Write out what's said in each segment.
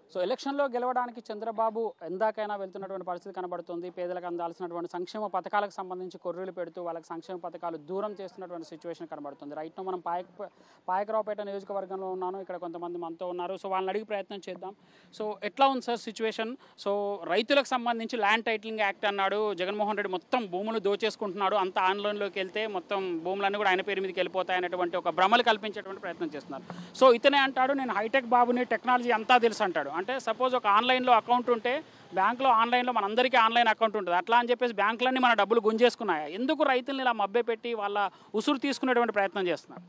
So ఎలక్షన్లో గెలవడానికి చంద్రబాబు ఎందాకైనా వెళ్తున్నటువంటి పరిస్థితి కనబడుతుంది పేదలకు అందాల్సినటువంటి సంక్షేమ పథకాలకు సంబంధించి కొర్రీలు పెడుతూ వాళ్ళకి సంక్షేమ పథకాలు దూరం చేస్తున్నటువంటి సిచ్యువేషన్ కనబడుతుంది రైట్ మనం పాయక పాయకరావుపేట నియోజకవర్గంలో ఉన్నాను ఇక్కడ కొంతమంది మనతో ఉన్నారు సో వాళ్ళని అడిగి ప్రయత్నం చేద్దాం సో ఎట్లా ఉంది సార్ సిచ్యువేషన్ సో రైతులకు సంబంధించి ల్యాండ్ టైటిలింగ్ యాక్ట్ అన్నాడు జగన్మోహన్ రెడ్డి మొత్తం భూములు దోచేసుకుంటున్నాడు అంత ఆన్లైన్లోకి వెళ్తే మొత్తం భూములన్నీ కూడా ఆయన పేరు మీదకి వెళ్ళిపోతాయి అనేటువంటి ఒక భ్రమలు కల్పించేటువంటి ప్రయత్నం చేస్తున్నారు సో ఇతనే అంటాడు నేను హైటెక్ బాబుని టెక్నాలజీ అంతా తెలుసు అంటాడు అంటే సపోజ్ ఒక ఆన్లైన్లో అకౌంట్ ఉంటే బ్యాంక్లో ఆన్లైన్లో మనందరికీ ఆన్లైన్ అకౌంట్ ఉంటుంది అట్లా అని చెప్పేసి బ్యాంకులన్నీ మన డబ్బులు గుంజేసుకున్నాయి ఎందుకు రైతుల్ని ఇలా మభ్యపెట్టి వాళ్ళ ఉసురు తీసుకునేటువంటి ప్రయత్నం చేస్తున్నారు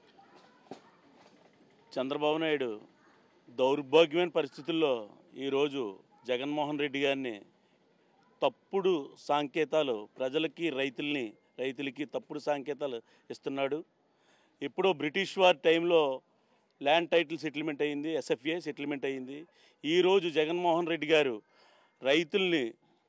చంద్రబాబు నాయుడు దౌర్భాగ్యమైన పరిస్థితుల్లో ఈరోజు జగన్మోహన్ రెడ్డి గారిని తప్పుడు సాంకేతాలు ప్రజలకి రైతుల్ని రైతులకి తప్పుడు సాంకేతాలు ఇస్తున్నాడు ఇప్పుడు బ్రిటిష్ వారి టైంలో ల్యాండ్ టైటిల్ సెటిల్మెంట్ అయింది ఎస్ఎఫ్ఏ సెటిల్మెంట్ అయింది ఈరోజు జగన్మోహన్ రెడ్డి గారు రైతుల్ని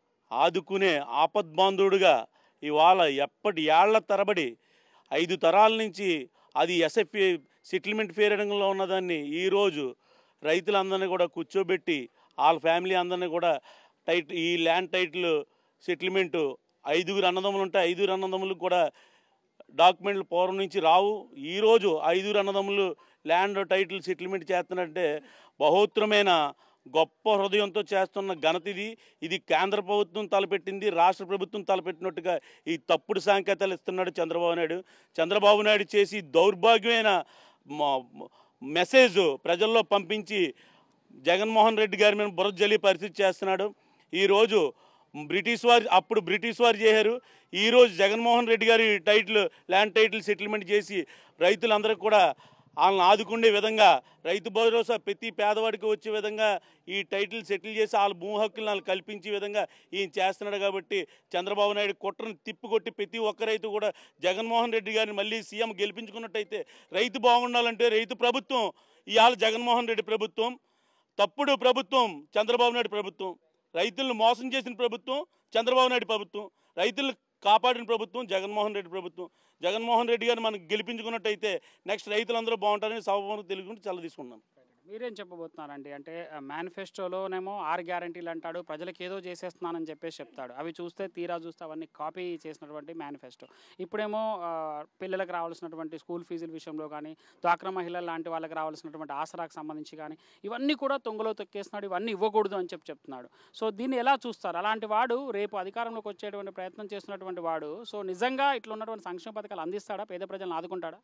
ఆదుకునే ఆపద్బాంధుడుగా ఇవాళ ఎప్పటి ఏళ్ల తరబడి ఐదు తరాల నుంచి అది ఎస్ఎఫ్ఏ సెటిల్మెంట్ ఫేరడంలో ఉన్నదాన్ని ఈరోజు రైతులందరినీ కూడా కూర్చోబెట్టి వాళ్ళ ఫ్యామిలీ అందరినీ కూడా టైట్ ఈ ల్యాండ్ టైటిల్ సెటిల్మెంటు ఐదుగురు అన్నదమ్ములు ఉంటే ఐదుగురు అన్నదమ్ములకు కూడా డాక్యుమెంట్లు పూర్వం నుంచి రావు ఈరోజు ఐదుగురు అన్నదమ్ములు ల్యాండ్ టైటిల్ సెటిల్మెంట్ చేస్తున్నట్టే బహోత్తరమైన గొప్ప హృదయంతో చేస్తున్న ఘనత ఇది ఇది కేంద్ర ప్రభుత్వం తలపెట్టింది రాష్ట్ర ప్రభుత్వం తలపెట్టినట్టుగా ఈ తప్పుడు సాంకేతాలు ఇస్తున్నాడు చంద్రబాబు నాయుడు చంద్రబాబు నాయుడు చేసి దౌర్భాగ్యమైన మ- మెసేజ్ ప్రజల్లో పంపించి జగన్మోహన్ రెడ్డి గారి మీద బురద జల్లి పరిస్థితి చేస్తున్నాడు ఈరోజు బ్రిటిష్ వారు అప్పుడు బ్రిటిష్ వారు చేశారు ఈరోజు జగన్మోహన్ రెడ్డి గారి టైటిల్ ల్యాండ్ టైటిల్ సెటిల్మెంట్ చేసి రైతులందరికీ కూడా వాళ్ళని ఆదుకునే విధంగా రైతు భరోసా ప్రతి పేదవాడికి వచ్చే విధంగా ఈ టైటిల్ సెటిల్ చేసి వాళ్ళ భూ హక్కులను వాళ్ళు కల్పించే విధంగా ఈయన చేస్తున్నాడు కాబట్టి చంద్రబాబు నాయుడు కుట్రను తిప్పికొట్టి ప్రతి ఒక్క రైతు కూడా జగన్మోహన్ రెడ్డి గారిని మళ్ళీ సీఎం గెలిపించుకున్నట్టయితే రైతు బాగుండాలంటే రైతు ప్రభుత్వం ఇవాళ జగన్మోహన్ రెడ్డి ప్రభుత్వం తప్పుడు ప్రభుత్వం చంద్రబాబు నాయుడు ప్రభుత్వం రైతులను మోసం చేసిన ప్రభుత్వం చంద్రబాబు నాయుడు ప్రభుత్వం రైతులను కాపాడిన ప్రభుత్వం జగన్మోహన్ రెడ్డి ప్రభుత్వం జగన్మోహన్ రెడ్డి గారిని మనం గెలిపించుకున్నట్టయితే నెక్స్ట్ రైతులందరూ బాగుంటారని సభకు తెలుగుంటే చాలా తీసుకున్నాం మీరేం చెప్పబోతున్నారండి అంటే ఆ, మేనిఫెస్టోలోనేమో ఆరు గ్యారంటీలు అంటాడు ప్రజలకు ఏదో చేసేస్తున్నానని చెప్పేసి చెప్తాడు అవి చూస్తే తీరా చూస్తే అవన్నీ కాపీ చేసినటువంటి మేనిఫెస్టో ఇప్పుడేమో ఆ, పిల్లలకు రావాల్సినటువంటి స్కూల్ ఫీజుల విషయంలో కానీ డ్వాక్రా మహిళలు లాంటి వాళ్ళకి రావాల్సినటువంటి ఆసరాకు సంబంధించి కానీ ఇవన్నీ కూడా తొంగలో తొక్కేస్తున్నాడు ఇవన్నీ ఇవ్వకూడదు అని చెప్పి చెప్తున్నాడు సో దీన్ని ఎలా చూస్తారు అలాంటి వాడు రేపు అధికారంలోకి వచ్చేటువంటి ప్రయత్నం చేస్తున్నటువంటి వాడు సో నిజంగా ఇట్లా ఉన్నటువంటి సంక్షేమ పథకాలు అందిస్తాడా పేద ప్రజలను ఆదుకుంటాడా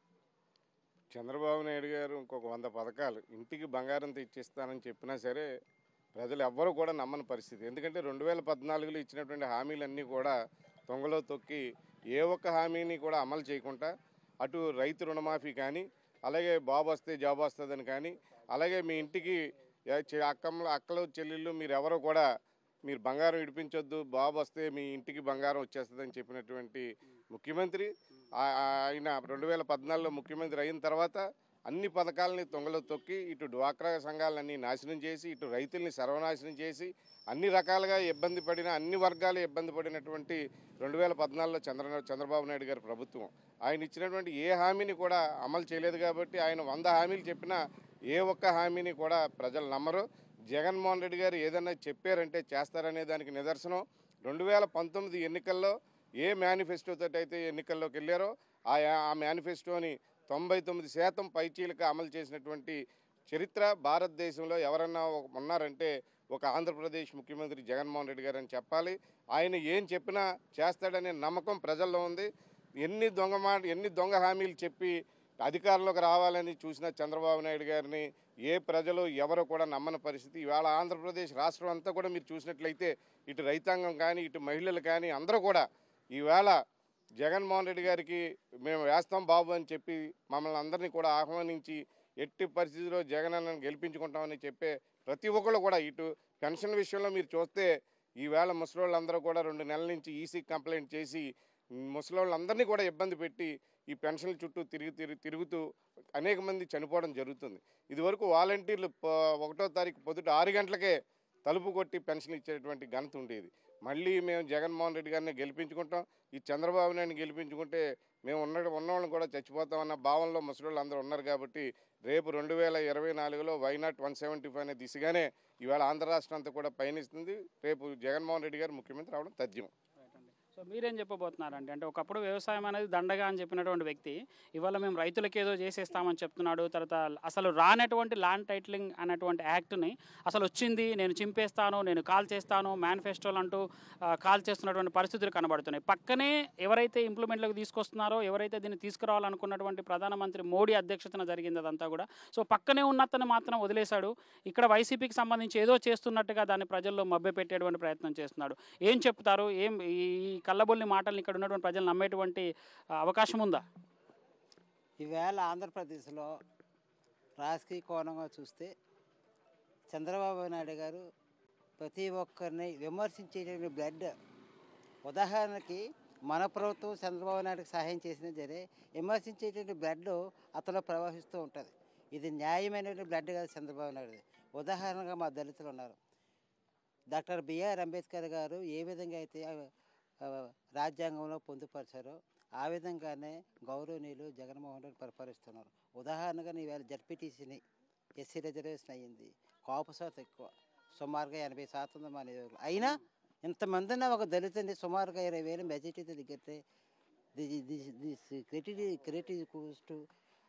చంద్రబాబు నాయుడు గారు ఇంకొక వంద పథకాలు ఇంటికి బంగారం తెచ్చిస్తానని చెప్పినా సరే ప్రజలు ఎవ్వరూ కూడా నమ్మని పరిస్థితి ఎందుకంటే రెండు వేల పద్నాలుగులో ఇచ్చినటువంటి హామీలన్నీ కూడా తొంగలో తొక్కి ఏ ఒక్క హామీని కూడా అమలు చేయకుండా అటు రైతు రుణమాఫీ కానీ అలాగే బాబు వస్తే జాబ్ వస్తుందని కానీ అలాగే మీ ఇంటికి ఏ- చె- అక్కమ్మలు అక్కలు చెల్లెళ్ళు మీరు ఎవరు కూడా మీరు బంగారం ఇడిపించొద్దు బాబు వస్తే మీ ఇంటికి బంగారం వచ్చేస్తుందని చెప్పినటువంటి ముఖ్యమంత్రి ఆ- ఆ- ఆయన రెండు వేల పద్నాలుగులో ముఖ్యమంత్రి అయిన తర్వాత అన్ని పథకాలని తొంగలో తొక్కి ఇటు డ్వాక్రా సంఘాలన్నీ నాశనం చేసి ఇటు రైతుల్ని సర్వనాశనం చేసి అన్ని రకాలుగా ఇబ్బంది పడిన అన్ని వర్గాలు ఇబ్బంది పడినటువంటి రెండు వేల పద్నాలుగులో చంద్ర చంద్రబాబు నాయుడు గారి ప్రభుత్వం ఆయన ఇచ్చినటువంటి ఏ హామీని కూడా అమలు చేయలేదు కాబట్టి ఆయన వంద హామీలు చెప్పినా ఏ ఒక్క హామీని కూడా ప్రజలు నమ్మరు జగన్మోహన్ రెడ్డి గారు ఏదైనా చెప్పారంటే చేస్తారనే దానికి నిదర్శనం రెండు వేల పంతొమ్మిది ఎన్నికల్లో ఏ మేనిఫెస్టో తోటి అయితే ఎన్నికల్లోకి వెళ్ళారో ఆ ఆ మేనిఫెస్టోని తొంభై తొమ్మిది శాతం పైచీలకు అమలు చేసినటువంటి చరిత్ర భారతదేశంలో ఎవరన్నా ఒక- ఉన్నారంటే ఒక ఆంధ్రప్రదేశ్ ముఖ్యమంత్రి జగన్మోహన్ రెడ్డి గారు అని చెప్పాలి ఆయన ఏం చెప్పినా చేస్తాడనే నమ్మకం ప్రజల్లో ఉంది ఎన్ని దొంగ మాట ఎన్ని దొంగ హామీలు చెప్పి అధికారంలోకి రావాలని చూసిన చంద్రబాబు నాయుడు గారిని ఏ ప్రజలు ఎవరు కూడా నమ్మని పరిస్థితి ఇవాళ ఆంధ్రప్రదేశ్ రాష్ట్రం అంతా కూడా మీరు చూసినట్లయితే ఇటు రైతాంగం కానీ ఇటు మహిళలు కానీ అందరూ కూడా ఈవేళ జగన్మోహన్ రెడ్డి గారికి మేము వేస్తాం బాబు అని చెప్పి మమ్మల్ని అందరినీ కూడా ఆహ్వానించి ఎట్టి పరిస్థితిలో జగన్ అన్నను గెలిపించుకుంటామని చెప్పే ప్రతి ఒక్కళ్ళు కూడా ఇటు పెన్షన్ విషయంలో మీరు చూస్తే ఈవేళ ముసలోళ్ళందరూ కూడా రెండు నెలల నుంచి ఈసీ కంప్లైంట్ చేసి ముసలోళ్ళందరినీ కూడా ఇబ్బంది పెట్టి ఈ పెన్షన్ల చుట్టూ తిరిగి తిరిగి తిరుగుతూ అనేక మంది చనిపోవడం జరుగుతుంది ఇదివరకు వాలంటీర్లు ప- ఒకటో తారీఖు పొద్దుట ఆరు గంటలకే తలుపు కొట్టి పెన్షన్ ఇచ్చేటువంటి ఘనత ఉండేది మళ్ళీ మేము జగన్మోహన్ రెడ్డి గారిని గెలిపించుకుంటాం ఈ చంద్రబాబు నాయుడిని గెలిపించుకుంటే మేము ఉన్న ఉన్నవాళ్ళని కూడా చచ్చిపోతామన్న భావనలో ముసలి అందరూ ఉన్నారు కాబట్టి రేపు రెండు వేల ఇరవై నాలుగులో వైనాట్ వన్ సెవెంటీ ఫైవ్ అనే దిశగానే ఇవాళ ఆంధ్ర రాష్ట్రం అంతా కూడా పయనిస్తుంది రేపు జగన్మోహన్ రెడ్డి గారు ముఖ్యమంత్రి అవడం తథ్యం సో మీరేం చెప్పబోతున్నారండి అంటే ఒకప్పుడు వ్యవసాయం అనేది దండగా అని చెప్పినటువంటి వ్యక్తి ఇవాళ మేము రైతులకు ఏదో చేసేస్తామని చెప్తున్నాడు తర్వాత అసలు రానటువంటి ల్యాండ్ టైటిలింగ్ అనేటువంటి యాక్ట్ని అసలు వచ్చింది నేను చింపేస్తాను నేను కాల్ చేస్తాను మేనిఫెస్టోలు అంటూ ఆ, కాల్ చేస్తున్నటువంటి పరిస్థితులు కనబడుతున్నాయి పక్కనే ఎవరైతే ఇంప్లిమెంట్లోకి తీసుకొస్తున్నారో ఎవరైతే దీన్ని తీసుకురావాలనుకున్నటువంటి ప్రధానమంత్రి మోడీ అధ్యక్షతన జరిగింది అదంతా కూడా సో పక్కనే ఉన్నతను మాత్రం వదిలేశాడు ఇక్కడ వైసీపీకి సంబంధించి ఏదో చేస్తున్నట్టుగా దాన్ని ప్రజల్లో మభ్యపెట్టేటువంటి ప్రయత్నం చేస్తున్నాడు ఏం చెప్తారు ఏం ఈ కళ్ళబొల్లి మాటల్ని ఇక్కడ ఉన్నటువంటి ప్రజలు నమ్మేటువంటి ఆ, అవకాశం ఉందా ఈవేళ ఆంధ్రప్రదేశ్లో రాజకీయ కోణంగా చూస్తే చంద్రబాబు నాయుడు గారు ప్రతి ఒక్కరిని విమర్శించేటువంటి బ్లడ్ ఉదాహరణకి మన ప్రభుత్వం చంద్రబాబు నాయుడుకి సహాయం చేసినా సరే విమర్శించేటువంటి బ్లడ్ అతను ప్రవహిస్తూ ఉంటుంది ఇది న్యాయమైనటువంటి బ్లడ్ కాదు చంద్రబాబు నాయుడు ఉదాహరణగా మా దళితులు ఉన్నారు డాక్టర్ బిఆర్ అంబేద్కర్ గారు ఏ విధంగా అయితే ఆ, ఆ, రాజ్యాంగంలో పొందుపరిచారో ఆ విధంగానే గౌరవనీయులు జగన్మోహన్ రెడ్డి పరిపాలిస్తున్నారు ఉదాహరణగా ఈవేళ జడ్పీటీసీని ఎస్సీ రిజర్వేషన్ అయ్యింది కాపు శాతం ఎక్కువ సుమారుగా ఎనభై శాతం ఉంది మా నియోజకవర్గంలో. అయినా ఇంతమంది ఉన్న ఒక దళితుని సుమారుగా ఇరవై వేలు మెజార్టీతో దిగితే this credit credit goes to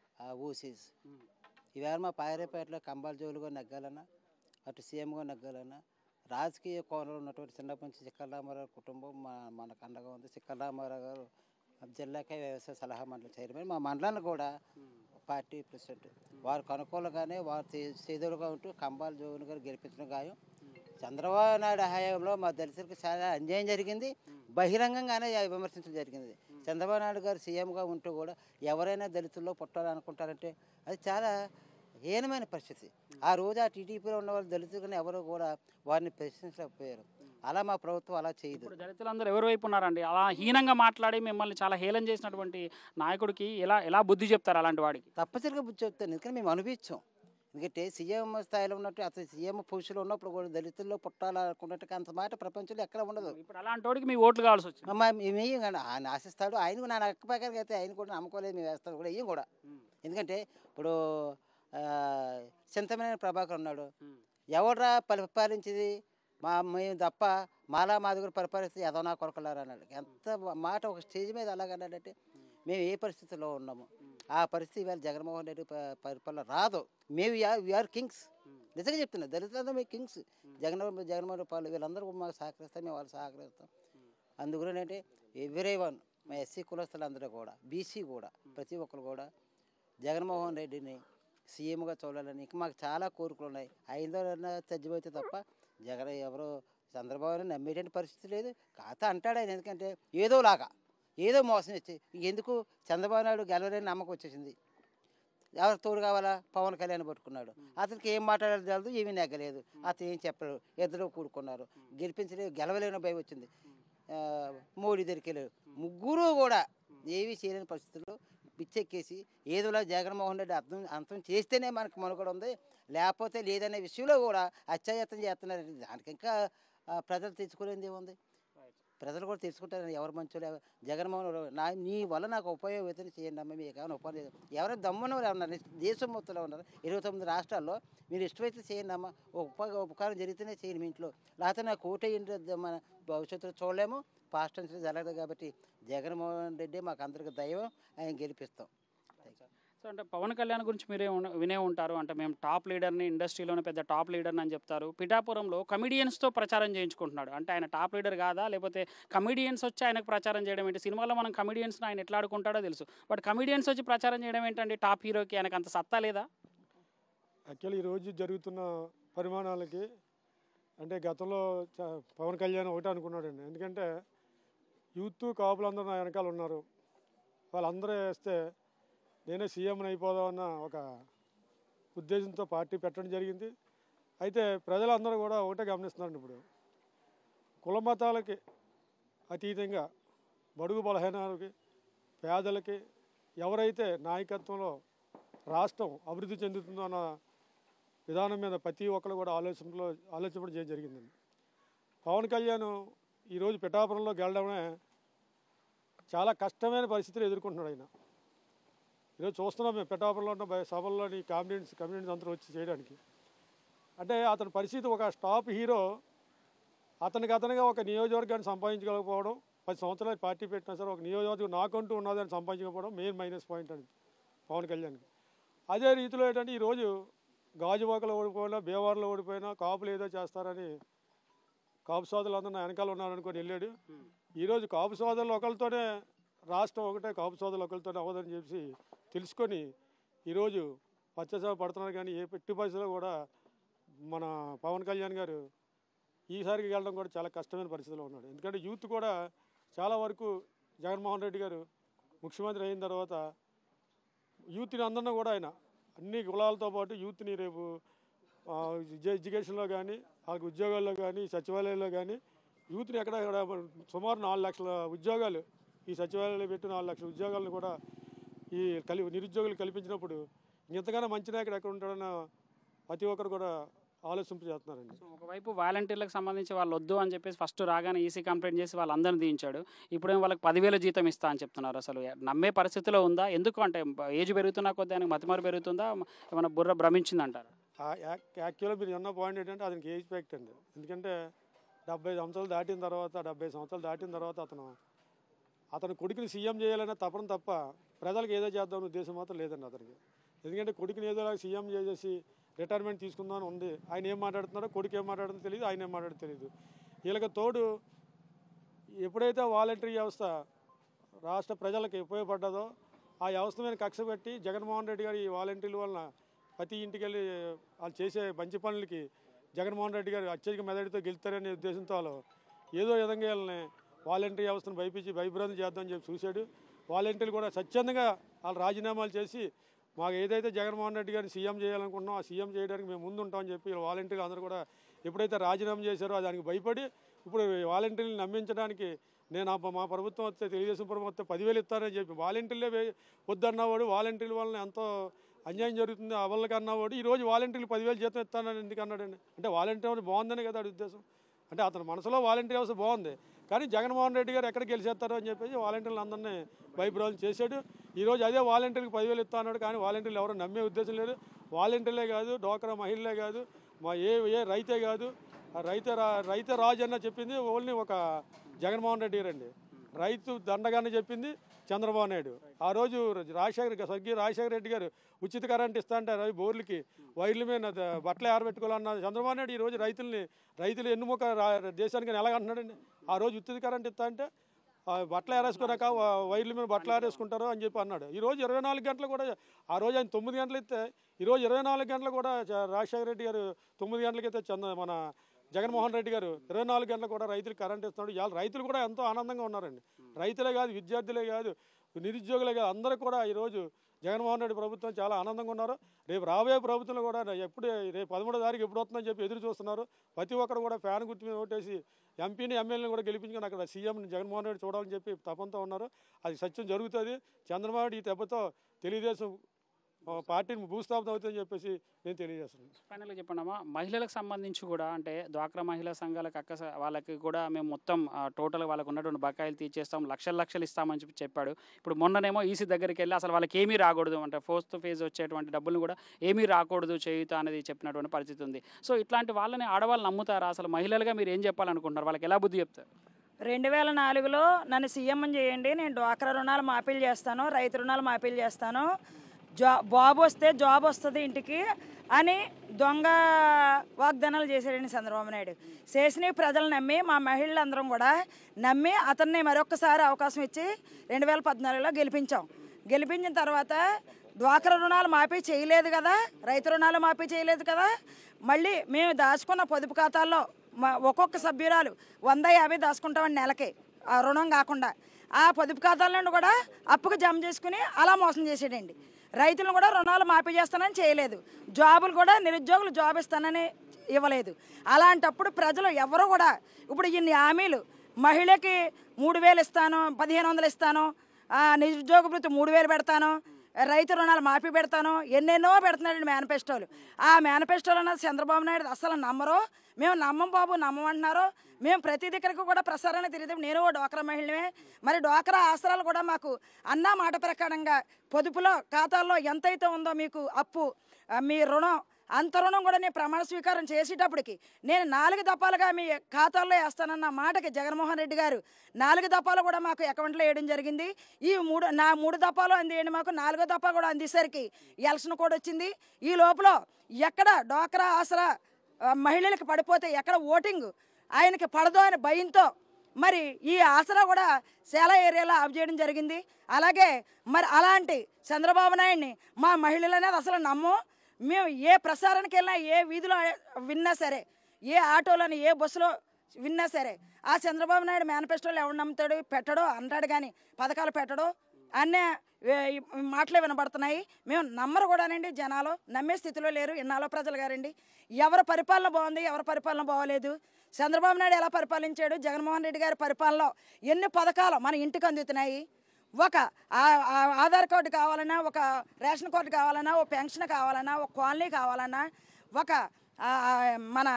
OCs ఈవేళ మా పాయరేపేటలో కంబాల జోలుగా నగ్గాలన్నా అటు సీఎంగా నగ్గాలన్నా రాజకీయ కోణంలో ఉన్నటువంటి చిన్నప్పటి నుంచి చిక్కల రామారావు కుటుంబం మా మనకు అండగా ఉంది చిక్కల రామారావు గారు జిల్లాకే వ్యవసాయ సలహా మండలి చైర్మన్ మా మండలాన్ని కూడా పార్టీ ప్రెసిడెంట్ వారికి అనుకూలంగానే వారు చేదులుగా ఉంటూ కంబాల జోగుని గారు గెలిపించడం గాయం చంద్రబాబు నాయుడు హయాంలో మా దళితులకు చాలా అన్యాయం జరిగింది బహిరంగంగానే విమర్శించడం జరిగింది చంద్రబాబు నాయుడు గారు సీఎంగా ఉంటూ కూడా ఎవరైనా దళితుల్లో పుట్టాలనుకుంటారంటే అది చాలా హీనమైన పరిస్థితి ఆ రోజు ఆ టీడీపీలో ఉన్న వాళ్ళు దళితులను ఎవరు కూడా వారిని ప్రశ్నించలేకపోయారు అలా మా ప్రభుత్వం అలా చేయదు ఇప్పుడు దళితులందరూ ఎవరి వైపు ఉన్నారండి అలా హీనంగా మాట్లాడి మిమ్మల్ని చాలా హేళన చేసినటువంటి నాయకుడికి ఎలా ఎలా బుద్ధి చెప్తారు అలాంటి వాడికి తప్పనిసరిగా బుద్ధి చెప్తాను ఎందుకంటే మేము అనిపించాం ఎందుకంటే సీఎం స్థాయిలో ఉన్నట్టు అతను సీఎం పొజిషన్లో ఉన్నప్పుడు కూడా దళితుల్లో పుట్టాలనుకున్నట్టుగా అంత మాట ప్రపంచంలో ఎక్కడ ఉండదు ఇప్పుడు అలాంటి వాడికి మీ ఓట్లు కావాల్సి వచ్చింది అమ్మా మేము కానీ ఆయన ఆశిస్తాడు ఆయన నా అక్క ప్రకారం అయితే ఆయన కూడా నమ్మకోలేదు మేము వేస్తాడు కూడా ఏం కూడా ఎందుకంటే ఇప్పుడు ఆ, చింతమైన ప్రభాకర్ ఉన్నాడు ఎవడ్రా పరిపాలించేది మా మేము తప్ప మాలా మాదిగురు పరిపాలిస్తే ఎదో నా కొరకలారా అన్నాడు ఎంత మాట ఒక స్టేజ్ మీద అలాగన్నాడంటే మేము ఏ పరిస్థితిలో ఉన్నాము ఆ పరిస్థితి ఇవాళ జగన్మోహన్ రెడ్డి ప- పరిపాలన రాదు మేము వీఆర్ కింగ్స్ నిజంగా చెప్తున్నా దళితులందరూ మేము కింగ్స్ జగన్ జగన్మోహన్ రెడ్డి పాలు వీళ్ళందరూ మాకు సహకరిస్తాం మేము వాళ్ళు సహకరిస్తాం అందుగురి ఏంటంటే ఎవ్రీ వన్ మా ఎస్సీ కులస్తులందరూ కూడా బీసీ కూడా ప్రతి ఒక్కరు కూడా జగన్మోహన్ రెడ్డిని సీఎంగా చూడాలని ఇంకా మాకు చాలా కోరికలు ఉన్నాయి ఐదో తజ్జిపోతే తప్ప జగన్ ఎవరు చంద్రబాబు నాయుడు నమ్మేటువంటి పరిస్థితి లేదు కాత అంటాడు ఆయన ఎందుకంటే ఏదోలాగా ఏదో మోసం వచ్చి ఎందుకు చంద్రబాబు నాయుడు గెలవలేని నమ్మకం వచ్చేసింది ఎవరు తోడు కావాలా పవన్ కళ్యాణ్ పట్టుకున్నాడు అతనికి ఏం మాట్లాడాలి తెలదు ఏమీ నెగ్గలేదు అతను ఏం చెప్పరు ఇద్దరు కూడుకున్నారు గెలిపించలేదు గెలవలేని భయం వచ్చింది ఆ, మోడీ దగ్గరికి వెళ్ళారు ముగ్గురు కూడా ఏమీ చేయలేని పరిస్థితుల్లో పిచ్చెక్కేసి ఏదోలా జగన్మోహన్ రెడ్డి అర్థం అంతం చేస్తేనే మనకు మనుగడ ఉంది లేకపోతే లేదనే విషయంలో కూడా అత్యాయత్నం చేస్తున్నారు దానికి ఇంకా ఆ, ప్రజలు తెచ్చుకునేది ఏముంది ప్రజలు కూడా తెలుసుకుంటారు ఎవరు మంచోళ్ళు ఎవరు జగన్మోహన్ రెడ్డి నా నీ వల్ల నాకు ఉపయోగం అవుతుంది చేయండి అమ్మ మీకు ఏమైనా ఉపాధి ఎవరైనా దమ్మున్న వాళ్ళు ఉన్నారు దేశం మొత్తంలో ఉన్నారు ఇరవై తొమ్మిది రాష్ట్రాల్లో మీరు ఇష్టమైతే చేయండి అమ్మ ఒక ఉప ఉపకారం జరిగితేనే చేయండి మీ ఇంట్లో లేకపోతే నాకు ఓటేయండి మన భవిష్యత్తులో చూడలేము పాస్ట్ నుంచి జరగదు కాబట్టి జగన్మోహన్ రెడ్డి మాకు అందరికి దైవం ఆయన గెలిపిస్తాం సో అంటే పవన్ కళ్యాణ్ గురించి మీరే ఉన్న- వినే ఉంటారు అంటే మేము టాప్ లీడర్ని ఇండస్ట్రీలోనే పెద్ద టాప్ లీడర్ని అని చెప్తారు పిఠాపురంలో కమిడియన్స్తో ప్రచారం చేయించుకుంటున్నాడు అంటే ఆయన టాప్ లీడర్ కాదా లేకపోతే కమిడియన్స్ వచ్చి ఆయనకు ప్రచారం చేయడం ఏంటి సినిమాలో మనం కమిడియన్స్ని ఆయన ఎట్లా ఆడుకుంటాడో తెలుసు బట్ కమిడియన్స్ వచ్చి ప్రచారం చేయడం ఏంటండి టాప్ హీరోకి ఆయనకు అంత సత్తా లేదా యాక్చువల్లీ ఈరోజు జరుగుతున్న పరిమాణాలకి అంటే గతంలో చ- పవన్ కళ్యాణ్ ఒకటే అనుకున్నాడండి ఎందుకంటే యూత్ కాపులందరూ నా వెనకాల ఉన్నారు వాళ్ళందరూ వేస్తే నేనే సీఎంని అయిపోదామన్న ఒక ఉద్దేశంతో పార్టీ పెట్టడం జరిగింది అయితే ప్రజలందరూ కూడా ఒకటే గమనిస్తున్నారండి ఇప్పుడు కుల మతాలకి అతీతంగా బడుగు బలహీనాలకి పేదలకి ఎవరైతే నాయకత్వంలో రాష్ట్రం అభివృద్ధి చెందుతుందో అన్న విధానం మీద ప్రతి ఒక్కరు కూడా ఆలోచనలో ఆలోచించడం చేయడం జరిగిందండి పవన్ కళ్యాణ్ ఈరోజు పిఠాపురంలో గెలడమే చాలా కష్టమైన పరిస్థితులు ఎదుర్కొంటున్నాడు ఆయన ఈరోజు చూస్తున్నాం మేము పిఠాపురంలో ఉన్న బయ- సభల్లోని కామ్యూనిటీస్ కమ్యూనిటీస్ అందరూ వచ్చి చేయడానికి అంటే అతని పరిస్థితి ఒక స్టాప్ హీరో అతనికి అతనిగా ఒక నియోజకవర్గాన్ని సంపాదించగలకపోవడం పది సంవత్సరాలు పార్టీ పెట్టినా సరే ఒక నియోజకవర్గం నాకంటూ ఉన్నదని సంపాదించకపోవడం మెయిన్ మైనస్ పాయింట్ అని పవన్ కళ్యాణ్కి అదే రీతిలో ఏంటంటే ఈరోజు గాజువాకలో ఓడిపోయినా బేవార్లో ఓడిపోయినా కాపులు ఏదో చేస్తారని కాపు సోదరులు అందరూ నా వెనకాల ఉన్నారనుకొని వెళ్ళాడు ఈరోజు కాపు సోదరులు ఒకరితోనే రాష్ట్రం ఒకటే కాపు సోదరులు ఒకరితోనే అవ్వదని చెప్పి తెలుసుకొని ఈరోజు పచ్చసేవ పడుతున్నారు కానీ ఏ పెట్టి పరిస్థితుల్లో కూడా మన పవన్ కళ్యాణ్ గారు ఈసారికి వెళ్ళడం కూడా చాలా కష్టమైన పరిస్థితిలో ఉన్నాడు ఎందుకంటే యూత్ కూడా చాలా వరకు జగన్మోహన్ రెడ్డి గారు ముఖ్యమంత్రి అయిన తర్వాత యూత్ని అందరినీ కూడా ఆయన అన్ని కులాలతో పాటు యూత్ని రేపు ఆ, ఎడ్యు- ఎడ్యుకేషన్లో కానీ వాళ్ళకి ఉద్యోగాల్లో కానీ సచివాలయాల్లో కానీ యూత్ని ఎక్కడ ఎక్కడ సుమారు నాలుగు లక్షల ఉద్యోగాలు ఈ సచివాలయాలు పెట్టి నాలుగు లక్షల ఉద్యోగాలను కూడా ఈ కలి నిరుద్యోగులు కల్పించినప్పుడు ఇంతకన్నా మంచి నాయకుడు ఎక్కడ ఉంటాడన్న ప్రతి ఒక్కరు కూడా ఆలోచింప చేస్తున్నారండి సో ఒకవైపు వాలంటీర్లకు సంబంధించి వాళ్ళు వద్దు అని చెప్పేసి ఫస్ట్ రాగానే ఈసీ కంప్లైంట్ చేసి వాళ్ళందరిని దించాడు ఇప్పుడేమో వాళ్ళకి పదివేల జీతం ఇస్తా అని చెప్తున్నారు అసలు నమ్మే పరిస్థితిలో ఉందా ఎందుకు అంటే ఏజ్ పెరుగుతున్నా కొద్ది ఆయనకు మతిమారు పెరుగుతుందా ఏమైనా బుర్ర భ్రమించిందంటారు యాక్చువల్గా మీరు అన్న పాయింట్ ఏంటంటే అతనికి ఏజ్ ప్యాక్ట్ అండి ఎందుకంటే డెబ్బై సంవత్సరాలు దాటిన తర్వాత డెబ్బై సంవత్సరాలు దాటిన తర్వాత అతను అతను కొడుకుని సీఎం చేయాలనే తపన తప్ప ప్రజలకు ఏదో చేద్దామని ఉద్దేశం మాత్రం లేదండి అతనికి ఎందుకంటే కొడుకుని ఏదో సీఎం చేసేసి రిటైర్మెంట్ తీసుకుందామని ఉంది ఆయన ఏం మాట్లాడుతున్నారో కొడుకు ఏం మాట్లాడుతుందో తెలియదు ఆయన ఏం మాట్లాడుతుందో తెలియదు వీళ్ళకి తోడు ఎప్పుడైతే వాలంటరీ వ్యవస్థ రాష్ట్ర ప్రజలకు ఉపయోగపడ్డదో ఆ వ్యవస్థ మీద కక్ష పెట్టి జగన్మోహన్ రెడ్డి గారు ఈ వాలంటీర్ల వలన ప్రతి ఇంటికి వెళ్ళి వాళ్ళు చేసే మంచి పనులకి జగన్మోహన్ రెడ్డి గారు అత్యధిక మెదడితో గెలుస్తారనే ఉద్దేశంతో వాళ్ళు ఏదో విధంగా వీళ్ళని వాలంటరీ వ్యవస్థను భయపించి భయభ్రాంతి చేద్దామని చెప్పి చూశాడు వాలంటీర్లు కూడా స్వచ్ఛందంగా వాళ్ళు రాజీనామాలు చేసి మాకు ఏదైతే జగన్మోహన్ రెడ్డి గారిని సీఎం చేయాలనుకుంటున్నాం ఆ సీఎం చేయడానికి మేము ముందు ఉంటామని చెప్పి వీళ్ళ వాలంటీర్లు అందరూ కూడా ఎప్పుడైతే రాజీనామా చేశారో దానికి భయపడి ఇప్పుడు వాలంటీర్లు నమ్మించడానికి నేను ఆ- మా ప్రభుత్వం వస్తే తెలుగుదేశం ప్రభుత్వం వస్తే పదివేలు ఇస్తారని చెప్పి వాలంటీర్లే వే- వద్దన్నవాడు వాలంటీర్ల వలన ఎంతో అన్యాయం జరుగుతుంది ఆ వాళ్ళకి అన్నవాడు ఈ రోజు వాలంటీర్లు పదివేలు జీతం ఇస్తానని ఎందుకు అన్నాడండి అంటే వాలంటీర్ వ్యవస్థ బాగుందని కదా వాడి ఉద్దేశం అంటే అతని మనసులో వాలంటీర్ వ్యవస్థ బాగుంది కానీ జగన్మోహన్ రెడ్డి గారు ఎక్కడ గెలిచేస్తారో అని చెప్పేసి వాలంటీర్లు అందరినీ భయభ్రాంతి చేశాడు ఈరోజు అదే వాలంటీర్కి పదివేలు ఇస్తా అన్నాడు కానీ వాలంటీర్లు ఎవరు నమ్మే ఉద్దేశం లేదు వాలంటీర్లే కాదు డోక్రా మహిళలే కాదు మా ఏ ఏ రైతే కాదు ఆ రైతే రా రైతే రాజు అన్న చెప్పింది ఓన్లీ ఒక జగన్మోహన్ రెడ్డి గారండి రైతు దండగానే చెప్పింది చంద్రబాబు నాయుడు ఆ రోజు రాజశేఖర్ స్వర్గీయ రాజశేఖర రెడ్డి గారు ఉచిత కరెంట్ ఇస్తా అంటారు అవి బోర్లకి వైర్ల మీద ద- బట్టలు ఆరబెట్టుకోవాలన్న చంద్రబాబు నాయుడు ఈ రోజు రైతుల్ని రైతులు ఎన్నుముక రా- దేశానికి ఎలాగంటున్నాడండి ఆ రోజు ఉచిత కరెంట్ ఇస్తా అంటే ఆ బట్టలు ఆరేసుకున్నాక వ- వైర్ల మీద బట్టలు ఆరేసుకుంటారు అని చెప్పి అన్నాడు ఈ రోజు ఇరవై నాలుగు గంటలు కూడా ఆ రోజు ఆయన తొమ్మిది గంటలు ఇస్తే ఈ రోజు ఇరవై నాలుగు గంటలు కూడా చ- రాజశేఖర రెడ్డి గారు తొమ్మిది గంటలకి ఇస్తే చంద్ర మన జగన్మోహన్ రెడ్డి గారు ఇరవై నాలుగు గంటలు కూడా రైతులకు కరెంట్ ఇస్తున్నాడు ఇవాళ రైతులు కూడా ఎంతో ఆనందంగా ఉన్నారండి రైతులే కాదు విద్యార్థులే కాదు నిరుద్యోగులే కాదు అందరూ కూడా ఈరోజు జగన్మోహన్ రెడ్డి ప్రభుత్వం చాలా ఆనందంగా ఉన్నారు రేపు రాబోయే ప్రభుత్వంలో కూడా ఎప్పుడు రేపు పదమూడో తారీఖు ఎప్పుడు వస్తుందని చెప్పి ఎదురు చూస్తున్నారు ప్రతి ఒక్కరు కూడా ఫ్యాన్ గుర్తు మీద ఓటేసి ఎంపీని ఎమ్మెల్యేని కూడా గెలిపించుకొని అక్కడ సీఎం జగన్మోహన్ రెడ్డి చూడాలని చెప్పి తపంతో ఉన్నారు అది సత్యం జరుగుతుంది చంద్రబాబు నాయుడు ఈ దెబ్బతో తెలుగుదేశం ఆ, పార్టీని భూస్థాపితం అవుతుందని చెప్పేసి నేను తెలియజేస్తున్నాను ఫైనల్గా చెప్పండమ్మా మహిళలకు సంబంధించి కూడా అంటే డ్వాక్రా మహిళా సంఘాలకు అక్క స- వాళ్ళకి కూడా మేము మొత్తం టోటల్ వాళ్ళకు ఉన్నటువంటి బకాయిలు తీర్చేస్తాం లక్షల లక్షలు ఇస్తామని చెప్పి చెప్పాడు ఇప్పుడు మొన్ననేమో ఈసీ దగ్గరికి వెళ్ళి అసలు వాళ్ళకి ఏమీ రాకూడదు అంటే ఫోర్త్ ఫేజ్ వచ్చేటువంటి డబ్బులు కూడా ఏమీ రాకూడదు చేయుత అనేది చెప్పినటువంటి పరిస్థితి ఉంది సో ఇట్లాంటి వాళ్ళని ఆడవాళ్ళు నమ్ముతారా అసలు మహిళలుగా మీరు ఏం చెప్పాలనుకుంటున్నారు వాళ్ళకి ఎలా బుద్ధి చెప్తారు రెండు వేల నాలుగులో నన్ను సీఎం చేయండి నేను డ్వాక్రా రుణాలు మాఫీలు చేస్తాను రైతు రుణాలు మాఫీలు చేస్తాను జా బాబు వస్తే జాబ్ వస్తుంది ఇంటికి అని దొంగ వాగ్దానాలు చేశాడండి చంద్రబాబు నాయుడు చేసిన ప్రజలు నమ్మి మా మహిళలందరం కూడా నమ్మి అతన్ని మరొకసారి అవకాశం ఇచ్చి రెండు వేల పద్నాలుగులో గెలిపించాం గెలిపించిన తర్వాత డ్వాక్రా రుణాలు మాఫీ చేయలేదు కదా రైతు రుణాలు మాఫీ చేయలేదు కదా మళ్ళీ మేము దాచుకున్న పొదుపు ఖాతాల్లో మా ఒక్కొక్క సభ్యురాలు వంద యాభై దాచుకుంటామని నెలకి ఆ రుణం కాకుండా ఆ పొదుపు ఖాతాల నుండి కూడా అప్పుకు జమ చేసుకుని అలా మోసం చేసాడండి రైతులను కూడా రుణాలు మాఫీ చేస్తానని చేయలేదు జాబులు కూడా నిరుద్యోగులు జాబ్ ఇస్తానని ఇవ్వలేదు అలాంటప్పుడు ప్రజలు ఎవరు కూడా ఇప్పుడు ఇన్ని హామీలు మహిళకి మూడు వేలు ఇస్తాను పదిహేను వందలు ఇస్తాను ఆ, నిరుద్యోగ భృతి మూడు వేలు పెడతాను రైతు రుణాలు మాఫీ పెడతాను ఎన్నెన్నో పెడుతున్నాడు మేనిఫెస్టోలు ఆ మేనిఫెస్టోలు అన్నది చంద్రబాబు నాయుడు అసలు నమ్మరు మేము నమ్మం బాబు నమ్మమంటున్నారు మేము ప్రతి దగ్గరకు కూడా ప్రసారణ తిరిగితే నేను ఓ డోక్రా మహిళమే మరి డోక్రా ఆసరాలు కూడా మాకు అన్న మాట ప్రకారంగా పొదుపులో ఖాతాల్లో ఎంతైతే ఉందో మీకు అప్పు ఆ, మీ రుణం అంత రుణం కూడా నేను ప్రమాణ స్వీకారం చేసేటప్పటికి నేను నాలుగు దఫాలుగా మీ ఖాతాల్లో వేస్తానన్న మాటకి జగన్మోహన్ రెడ్డి గారు నాలుగు దఫాలు కూడా మాకు అకౌంట్లో వేయడం జరిగింది ఈ మూడు నా మూడు దఫాలు అందేయండి మాకు నాలుగో దఫా కూడా అందేసరికి ఎలక్షన్ కూడా వచ్చింది ఈ లోపల ఎక్కడ డోక్రా ఆసరా ఆ, మహిళలకు పడిపోతే ఎక్కడ ఓటింగ్ ఆయనకి పడదో అని భయంతో మరి ఈ ఆసరా కూడా చాలా ఏరియాలో ఆఫ్ చేయడం జరిగింది అలాగే మరి అలాంటి చంద్రబాబు నాయుడిని మా మహిళలు అనేది అసలు నమ్మం మేము ఏ ప్రసారానికి వెళ్ళినా ఏ వీధిలో విన్నా సరే ఏ ఆటోలోని ఏ బస్సులో విన్నా సరే ఆ చంద్రబాబు నాయుడు మేనిఫెస్టోలో ఎవడు నమ్ముతాడు పెట్టడో అంటాడు కానీ పథకాలు పెట్టడో అనే ఏ- ఈ మాటలే వినబడుతున్నాయి మేము నమ్మరు కూడానండి జనాలు నమ్మే స్థితిలో లేరు ఇన్నాళ్ళ ప్రజలు గారండి ఎవరి పరిపాలన బాగుంది ఎవరి పరిపాలన బాగోలేదు చంద్రబాబు నాయుడు ఎలా పరిపాలించాడు జగన్మోహన్ రెడ్డి గారి పరిపాలనలో ఎన్ని పథకాలు మన ఇంటికి అందుతున్నాయి ఒక ఆ- ఆ ఆధార్ కార్డు కావాలన్నా ఒక రేషన్ కార్డు కావాలన్నా ఒక పెన్షన్ కావాలన్నా ఒక కాలనీ కావాలన్నా ఒక ఆ, మన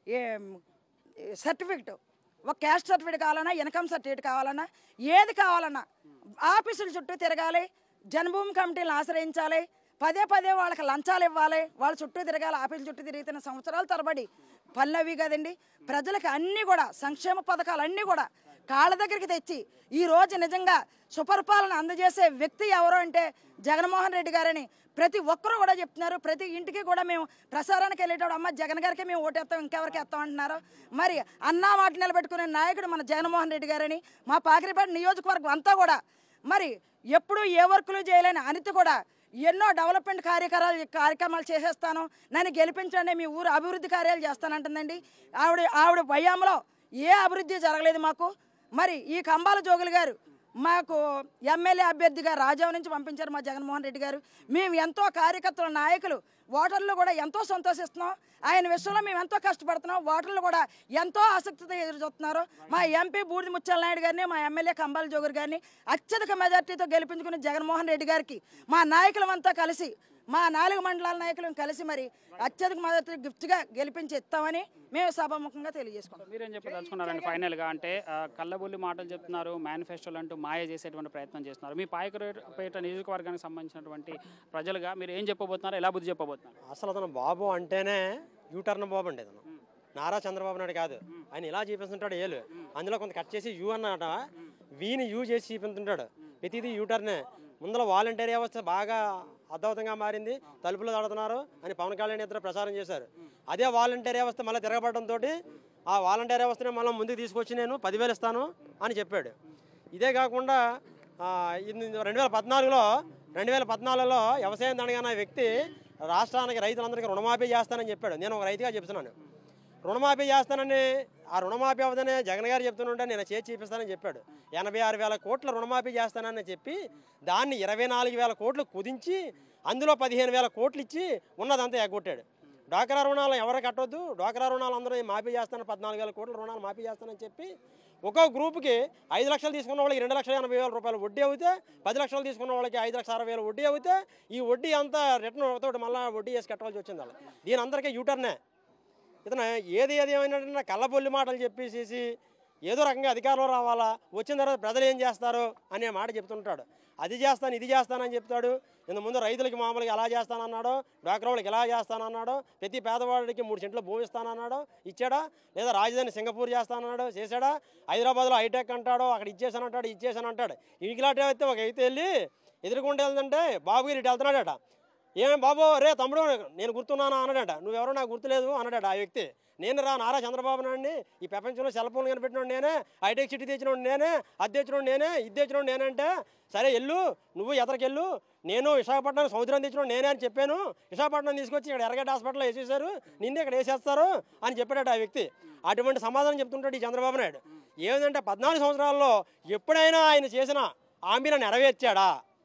సర్టిఫికెట్ ఒక క్యాస్ట్ సర్టిఫికేట్ కావాలన్నా ఇన్కమ్ సర్టిఫికేట్ కావాలన్నా ఏది కావాలన్నా ఆఫీసుల చుట్టూ తిరగాలి జన్మభూమి కమిటీలను ఆశ్రయించాలి పదే పదే వాళ్ళకి లంచాలు ఇవ్వాలి వాళ్ళ చుట్టూ తిరగాలి ఆఫీసుల చుట్టూ తిరుగుతున్న సంవత్సరాల తరబడి పనులు అవి కదండి ప్రజలకు అన్నీ కూడా సంక్షేమ పథకాలు అన్నీ కూడా కాళ్ళ దగ్గరికి తెచ్చి ఈ రోజు నిజంగా సుపరిపాలన అందజేసే వ్యక్తి ఎవరు అంటే జగన్మోహన్ రెడ్డి గారని ప్రతి ఒక్కరూ కూడా చెప్తున్నారు ప్రతి ఇంటికి కూడా మేము ప్రసారానికి వెళ్ళేటప్పుడు అమ్మ జగన్ గారికి మేము ఓటేస్తాం ఇంకెవరికి వేస్తాం అంటున్నారు మరి అన్నా మాట నిలబెట్టుకునే నాయకుడు మన జగన్మోహన్ రెడ్డి గారని మా పాకిరిపేట నియోజకవర్గం అంతా కూడా మరి ఎప్పుడు ఏ వర్కులు చేయలేని అనిత కూడా ఎన్నో డెవలప్మెంట్ కార్యక్రమాలు కార్యక్రమాలు చేసేస్తాను నన్ను గెలిపించండి మీ ఊరు అభివృద్ధి కార్యాలు చేస్తానంటుందండి ఆవిడ ఆవిడ భయంలో ఏ అభివృద్ధి జరగలేదు మాకు మరి ఈ కంబాల జోగులు గారు మాకు ఎమ్మెల్యే అభ్యర్థిగా రాజావు నుంచి పంపించారు మా జగన్మోహన్ రెడ్డి గారు మేము ఎంతో కార్యకర్తల నాయకులు ఓటర్లు కూడా ఎంతో సంతోషిస్తున్నాం ఆయన విషయంలో మేము ఎంతో కష్టపడుతున్నాం ఓటర్లు కూడా ఎంతో ఆసక్తితో ఎదురు చూస్తున్నారు మా ఎంపీ బూడిద ముత్యాల నాయుడు గారిని మా ఎమ్మెల్యే కంబాల జోగురు గారిని అత్యధిక మెజార్టీతో గెలిపించుకున్న జగన్మోహన్ రెడ్డి గారికి మా నాయకులమంతా కలిసి మా నాలుగు మండలాల నాయకులను కలిసి మరి అత్యధిక మెజార్టీ గిఫ్ట్గా గెలిపించి ఇస్తామని మేము సభాముఖంగా తెలియజేసుకుంటాం మీరేం చెప్పదలుచుకున్నారండి ఫైనల్గా అంటే ఆ, కళ్ళబుల్లి మాటలు చెప్తున్నారు మేనిఫెస్టోలు అంటూ మాయ చేసేటువంటి ప్రయత్నం చేస్తున్నారు మీ పాయకపేట నియోజకవర్గానికి సంబంధించినటువంటి ప్రజలుగా మీరు ఏం చెప్పబోతున్నారు ఎలా బుద్ధి చెప్పబోతున్నారు అసలు అతను బాబు అంటేనే యూటర్న్ బాబు అండి అతను నారా చంద్రబాబు నాయుడు కాదు ఆయన ఇలా చూపిస్తుంటాడు ఏలు అందులో కొంత కట్ చేసి యూ అన్నట వీని యూ చేసి చూపిస్తుంటాడు ప్రతిదీ యూటర్నే ముందర వాలంటీర్ వ్యవస్థ బాగా అర్థవంతంగా మారింది తలుపులు తడుతున్నారు అని పవన్ కళ్యాణ్ ఇద్దరు ప్రచారం చేశారు అదే వాలంటీర్ వ్యవస్థ మళ్ళీ తిరగబడడంతో ఆ వాలంటీర్ వ్యవస్థని మళ్ళీ ముందుకు తీసుకొచ్చి నేను పదివేలు ఇస్తాను అని చెప్పాడు ఇదే కాకుండా ఆ, ఇది రెండు వేల పద్నాలుగులో రెండు వేల పద్నాలుగులో వ్యవసాయం దండగా వ్యక్తి రాష్ట్రానికి రైతులందరికీ రుణమాఫీ చేస్తానని చెప్పాడు నేను ఒక రైతుగా చెప్తున్నాను రుణమాఫీ చేస్తానని ఆ రుణమాఫీ అవదనే జగన్ గారు చెప్తుంటే నేను చేసి చూపిస్తానని చెప్పాడు ఎనభై ఆరు వేల కోట్ల రుణమాఫీ చేస్తానని చెప్పి దాన్ని ఇరవై నాలుగు వేల కోట్లు కుదించి అందులో పదిహేను వేల కోట్లు ఇచ్చి ఉన్నదంతా ఎగ్గొట్టాడు డ్వాక్రా రుణాలు ఎవరు కట్టొద్దు డ్వాక్రా రుణాలు అందరూ మాఫీ చేస్తాను పద్నాలుగు వేల కోట్ల రుణాలు మాఫీ చేస్తానని చెప్పి ఒక్కో గ్రూప్కి ఐదు లక్షలు తీసుకున్న వాళ్ళకి రెండు లక్షల ఎనభై వేల రూపాయలు వడ్డీ అవుతే పది లక్షలు తీసుకున్న వాళ్ళకి ఐదు లక్షల అరవై వేలు వడ్డీ అవుతే ఈ వడ్డీ అంతా రిటర్న్ తోటి మళ్ళీ వడ్డీ వేసి కట్టవలసి వచ్చింది వాళ్ళు దీని అందరికీ యూటర్నే ఇతను ఏది ఏది ఏమైనా కళ్ళబొల్లి మాటలు చెప్పేసేసి ఏదో రకంగా అధికారంలో రావాలా వచ్చిన తర్వాత ప్రజలు ఏం చేస్తారు అనే మాట చెప్తుంటాడు అది చేస్తాను ఇది చేస్తానని చెప్తాడు ఇంత ముందు రైతులకి మామూలుగా ఎలా చేస్తానన్నాడో డ్వాక్రా వాళ్ళకి ఎలా చేస్తానన్నాడో ప్రతి పేదవాడికి మూడు సెంట్లు భూమి ఇస్తానన్నాడో ఇచ్చాడా లేదా రాజధాని సింగపూర్ చేస్తానన్నాడో చేశాడా హైదరాబాద్లో హైటెక్ అంటాడో అక్కడ ఇచ్చేసానంటాడు ఇచ్చేసానంటాడు ఇంకిలాంటి అయితే ఒక అయితే వెళ్ళి ఎదుర్కొంటే వెళ్తుంటే బాబు గారు ఇటు వెళ్తున్నాడట ఏం బాబు రే తమ్ముడు నేను గుర్తున్నానా అన్నాడట నువ్వెవరో నాకు గుర్తులేదు అన్నాడట ఆ వ్యక్తి నేను రా నారా చంద్రబాబు నాయుడిని ఈ ప్రపంచంలో సెల్ ఫోన్ కనిపెట్టినోడు నేనే హైటెక్ సిటీ తెచ్చినోడు నేనే అది తెచ్చినోడు నేనే ఇది తెచ్చినోడు నేనంటే సరే వెళ్ళు నువ్వు ఎదరికెళ్ళు నేను విశాఖపట్నం సముద్రం తెచ్చినోడు నేనే అని చెప్పాను విశాఖపట్నం తీసుకొచ్చి ఇక్కడ ఎర్రగడ్డ హాస్పిటల్లో వేసేసారు నిన్నే ఇక్కడ వేసేస్తారు అని చెప్పాడట ఆ వ్యక్తి అటువంటి సమాధానం చెప్తుంటాడు ఈ చంద్రబాబు నాయుడు ఏమిటంటే పద్నాలుగు సంవత్సరాల్లో ఎప్పుడైనా ఆయన చేసిన హామీలను నెరవేర్చాడా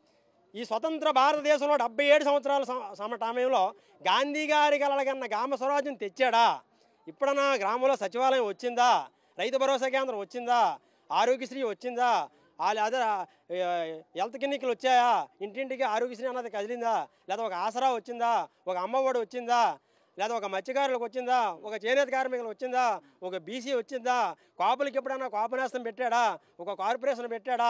ఈ స్వతంత్ర భారతదేశంలో డెబ్బై ఏడు సంవత్సరాల సమ- సమ సమయంలో గాంధీ గారి కలగన్న గ్రామ స్వరాజ్యం తెచ్చాడా ఇప్పుడన్నా గ్రామంలో సచివాలయం వచ్చిందా రైతు భరోసా కేంద్రం వచ్చిందా ఆరోగ్యశ్రీ వచ్చిందా వాళ్ళు అదే ఆ, హెల్త్ క్లినిక్లు వచ్చాయా ఇంటింటికి ఆరోగ్యశ్రీ అన్నది కదిలిందా లేదా ఒక ఆసరా వచ్చిందా ఒక అమ్మఒడి వచ్చిందా లేదా ఒక మత్స్యకారులకు వచ్చిందా ఒక చేనేత కార్మికులకు వచ్చిందా ఒక బీసీ వచ్చిందా కాపులకి ఎప్పుడైనా కాపు నేస్తం పెట్టాడా ఒక కార్పొరేషన్ పెట్టాడా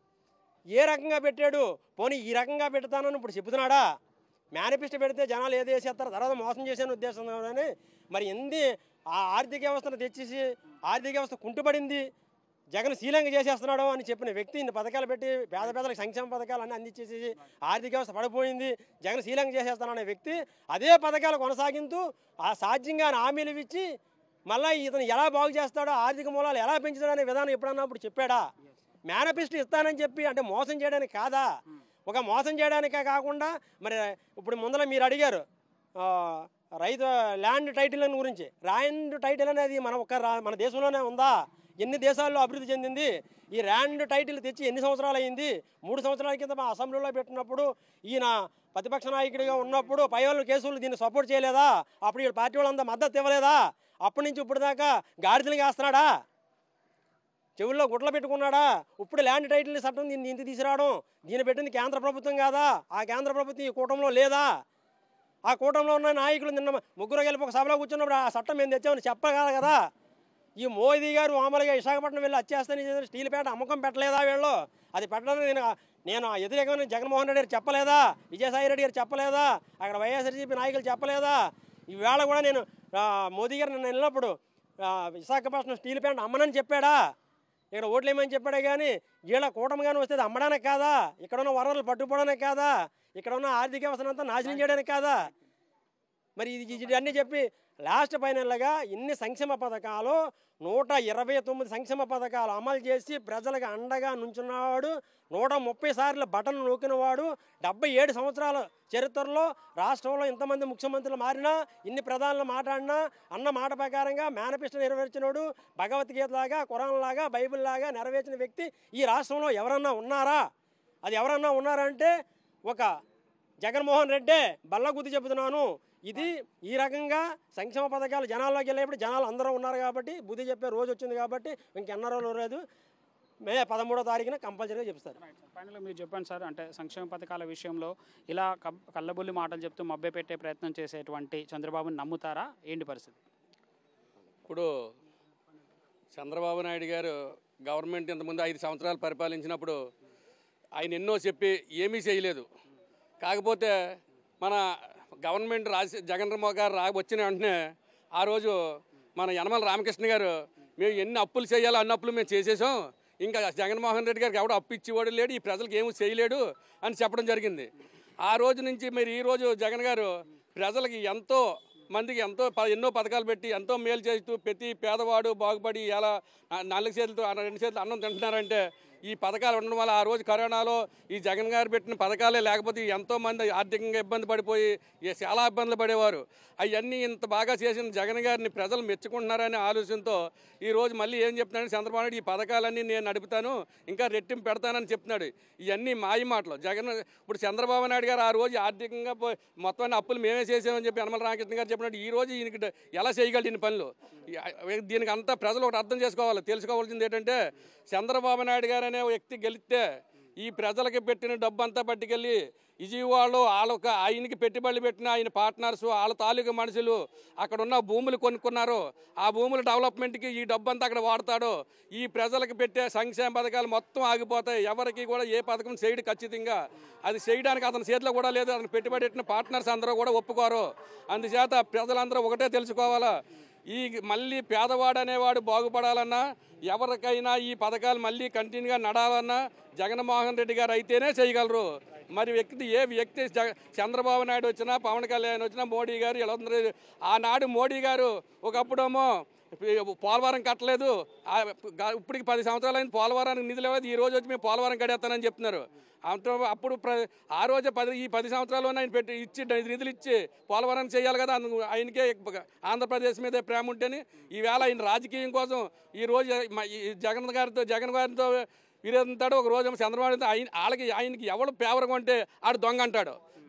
ఏ రకంగా పెట్టాడు పోనీ ఈ రకంగా పెడతానని ఇప్పుడు చెబుతున్నాడా మేనిఫెస్టో పెడితే జనాలు ఏది వేసేస్తారు తర్వాత మోసం చేసే ఉద్దేశం అని మరి ఎంది ఆ ఆర్థిక వ్యవస్థను తెచ్చేసి ఆర్థిక వ్యవస్థ కుంటుపడింది జగన్ శ్రీలంక చేసేస్తున్నాడు అని చెప్పిన వ్యక్తి ఇన్ని పథకాలు పెట్టి పేద పేదలకు సంక్షేమ పథకాలు అన్ని అందించేసి ఆర్థిక వ్యవస్థ పడిపోయింది జగన్ శ్రీలంక చేసేస్తాననే వ్యక్తి అదే పథకాలు కొనసాగింతూ ఆ సాధ్యంగా హామీలు ఇచ్చి మళ్ళీ ఇతను ఎలా బాగు చేస్తాడో ఆర్థిక మూలాలు ఎలా పెంచుతాడో అనే విధానం ఎప్పుడన్నా ఇప్పుడు చెప్పాడా మేనిఫెస్టో ఇస్తానని చెప్పి అంటే మోసం చేయడానికి కాదా ఒక మోసం చేయడానికే కాకుండా మరి ఇప్పుడు ముందర మీరు అడిగారు ఆ, రైతు ల్యాండ్ టైటిల్ అని గురించి ల్యాండ్ టైటిల్ అనేది మన ఒక్క రా- మన దేశంలోనే ఉందా ఎన్ని దేశాల్లో అభివృద్ధి చెందింది ఈ ల్యాండ్ టైటిల్ తెచ్చి ఎన్ని సంవత్సరాలు అయింది మూడు సంవత్సరాల కింద మా అసెంబ్లీలో పెట్టినప్పుడు ఈయన ప్రతిపక్ష నాయకుడిగా ఉన్నప్పుడు పై వాళ్ళు కేసులు దీన్ని సపోర్ట్ చేయలేదా అప్పుడు వీళ్ళ పార్టీ వాళ్ళంతా మద్దతు ఇవ్వలేదా అప్పటి నుంచి ఇప్పుడు దాకా గాడిదలు కాస్తున్నాడా చెవుల్లో గుడ్లు పెట్టుకున్నాడా ఇప్పుడు ల్యాండ్ టైటిల్ చట్టం దీన్ని ఇంటికి తీసుకురావడం దీన్ని పెట్టింది కేంద్ర ప్రభుత్వం కాదా ఆ కేంద్ర ప్రభుత్వం ఈ కూటంలో లేదా ఆ కూటంలో ఉన్న నాయకులు నిన్న ముగ్గురు కలిపి ఒక సభలో కూర్చున్నప్పుడు ఆ చట్టం మేము తెచ్చామని చెప్పగల కదా ఈ మోదీ గారు మామూలుగా విశాఖపట్నం వెళ్ళి వచ్చేస్తాను ఇది స్టీల్ ప్లాంట్ అమ్మకం పెట్టలేదా వీళ్ళు అది పెట్టడం నేను నేను వ్యతిరేకమైన జగన్మోహన్ రెడ్డి గారు చెప్పలేదా విజయసాయి రెడ్డి గారు చెప్పలేదా అక్కడ వైఎస్ఆర్సీపీ నాయకులు చెప్పలేదా ఈవేళ కూడా నేను ఆ, మోదీ గారు నిన్న వెళ్ళినప్పుడు ఆ, విశాఖపట్నం స్టీల్ ప్లాంట్ అమ్మనని చెప్పాడా ఇక్కడ ఓట్లు వేయమని చెప్పాడే కానీ వీళ్ళ కూటమి కానీ వస్తే అది అమ్మడానికి కాదా ఇక్కడ ఉన్న వనరులు పట్టుకోవడానికి కాదా ఇక్కడ ఉన్న ఆర్థిక వ్యవస్థనంతా నాశనం చేయడానికి కాదా మరి ఇది ఇది అన్నీ చెప్పి లాస్ట్ ఫైనల్గా ఇన్ని సంక్షేమ పథకాలు నూట ఇరవై తొమ్మిది సంక్షేమ పథకాలు అమలు చేసి ప్రజలకు అండగా నుంచున్నవాడు నూట ముప్పై సార్లు బటన్ నొక్కినవాడు డెబ్బై ఏడు సంవత్సరాల చరిత్రలో రాష్ట్రంలో ఇంతమంది ముఖ్యమంత్రులు మారినా ఇన్ని ప్రధానులు మాట్లాడినా అన్న మాట ప్రకారంగా మేనిఫెస్టో నెరవేర్చినోడు భగవద్గీత లాగా ఖురాన్ లాగా బైబిల్ లాగా నెరవేర్చిన వ్యక్తి ఈ రాష్ట్రంలో ఎవరన్నా ఉన్నారా అది ఎవరన్నా ఉన్నారంటే ఒక జగన్మోహన్ రెడ్డే బల్లగుద్ది చెబుతున్నాను ఇది ఈ రకంగా సంక్షేమ పథకాలు జనాల్లోకి వెళ్ళేప్పుడు జనాలు అందరూ ఉన్నారు కాబట్టి బుద్ధి చెప్పే రోజు వచ్చింది కాబట్టి ఇంకెన్న రోజులు లేదు మే పదమూడో తారీఖున కంపల్సరీగా చెప్తారు ఫైనల్గా మీరు చెప్పండి సార్ అంటే సంక్షేమ పథకాల విషయంలో ఇలా కబ్- కళ్ళబుల్లి మాటలు చెప్తూ మభ్య పెట్టే ప్రయత్నం చేసేటువంటి చంద్రబాబుని నమ్ముతారా ఏంటి పరిస్థితి ఇప్పుడు చంద్రబాబు నాయుడు గారు గవర్నమెంట్ ఇంతకుముందు ఐదు సంవత్సరాలు పరిపాలించినప్పుడు ఆయన ఎన్నో చెప్పి ఏమీ చేయలేదు కాకపోతే మన గవర్నమెంట్ రాజ జగన్మోహన్ గారు రా వచ్చిన వెంటనే ఆ రోజు మన యనమల రామకృష్ణ గారు మేము ఎన్ని అప్పులు చేయాలో అన్ని అప్పులు మేము చేసేసాం ఇంకా జగన్మోహన్ రెడ్డి గారికి ఎవడు అప్పు ఇచ్చేవాడు లేడు ఈ ప్రజలకు ఏమీ చేయలేడు అని చెప్పడం జరిగింది ఆ రోజు నుంచి మీరు ఈ రోజు జగన్ గారు ప్రజలకి ఎంతో మందికి ఎంతో ప- ఎన్నో పథకాలు పెట్టి ఎంతో మేలు చేస్తూ ప్రతి పేదవాడు బాగుపడి ఎలా నా- నాలుగు చేతులతో ఆ రెండు చేతులు అన్నం తింటున్నారంటే ఈ పథకాలు ఉండడం వల్ల ఆ రోజు కరోనాలో ఈ జగన్ గారు పెట్టిన పథకాలే లేకపోతే ఎంతో మంది ఆర్థికంగా ఇబ్బంది పడిపోయి ఏ- చాలా ఇబ్బందులు పడేవారు అవన్నీ ఇంత బాగా చేసిన జగన్ గారిని ప్రజలు మెచ్చుకుంటున్నారనే ఆలోచనతో ఈ రోజు మళ్ళీ ఏం చెప్తున్నాడు చంద్రబాబు నాయుడు ఈ పథకాలన్నీ నేను నడుపుతాను ఇంకా రెట్టింపు పెడతానని చెప్తున్నాడు ఇవన్నీ మాయ మాటలు జగన్ ఇప్పుడు చంద్రబాబు నాయుడు గారు ఆ రోజు ఆర్థికంగా పో- మొత్తం అన్ని అప్పులు మేమే చేసామని చెప్పి యనమల రామకృష్ణ గారు చెప్పినట్టు ఈ రోజు ఈయనకి డ- ఎలా చేయగలడు ఇన్ని పనులు ఈ- దీనికి అంతా ప్రజలు ఒకటి అర్థం చేసుకోవాలి తెలుసుకోవాల్సింది ఏంటంటే చంద్రబాబు నాయుడు గారు అనే వ్యక్తి గెలిస్తే ఈ ప్రజలకి పెట్టిన డబ్బు అంతా పట్టుకెళ్ళి విజయవాడలో వాళ్ళొక ఆయనకి పెట్టుబడులు పెట్టిన ఆయన పార్ట్నర్స్ వాళ్ళ తాలూకు మనుషులు అక్కడ ఉన్న భూములు కొనుక్కున్నారు ఆ భూముల డెవలప్మెంట్కి ఈ డబ్బు అంతా అక్కడ వాడతాడు ఈ ప్రజలకు పెట్టే సంక్షేమ పథకాలు మొత్తం ఆగిపోతాయి ఎవరికి కూడా ఏ పథకం చేయడు ఖచ్చితంగా అది చేయడానికి అతని చేతిలో కూడా లేదు అతను పెట్టుబడి పెట్టిన పార్ట్నర్స్ అందరూ కూడా ఒప్పుకోరు అందుచేత ప్రజలందరూ ఒకటే తెలుసుకోవాలా ఈ మళ్ళీ పేదవాడు అనేవాడు బాగుపడాలన్నా ఎవరికైనా ఈ పథకాలు మళ్ళీ కంటిన్యూగా నడాలన్నా జగన్మోహన్ రెడ్డి గారు అయితేనే చేయగలరు మరి వ్యక్తి ఏ వ్యక్తి జగ- చంద్రబాబు నాయుడు వచ్చినా పవన్ కళ్యాణ్ వచ్చినా మోడీ గారు వీళ్ళందరూ ఆనాడు మోడీ గారు ఒకప్పుడేమో పోలవరం కట్టలేదు ఆ గ- ఇప్పటికి పది సంవత్సరాలు అయింది పోలవరానికి నిధులు ఇవ్వదు ఈ రోజు వచ్చి మేము పోలవరం కడేస్తానని చెప్తున్నారు అంత అప్పుడు ప్ర ఆ రోజే పది ఈ పది సంవత్సరాల్లోనే ఆయన పెట్టి ఇచ్చి నిధులు ఇచ్చి పోలవరం చేయాలి కదా అందు ఆయనకే ఆంధ్రప్రదేశ్ మీద ప్రేమ ఉంటేనే ఈవేళ ఆయన రాజకీయం కోసం ఈ రోజు మ- ఈ జగన్ గారితో జగన్ గారితో వీరంతాడు ఒక రోజు చంద్రబాబు నాయుడు ఆయన వాళ్ళకి ఆయనకి ఎవడు ఫేవర్గా ఉంటే ఆడు దొంగ అంటాడు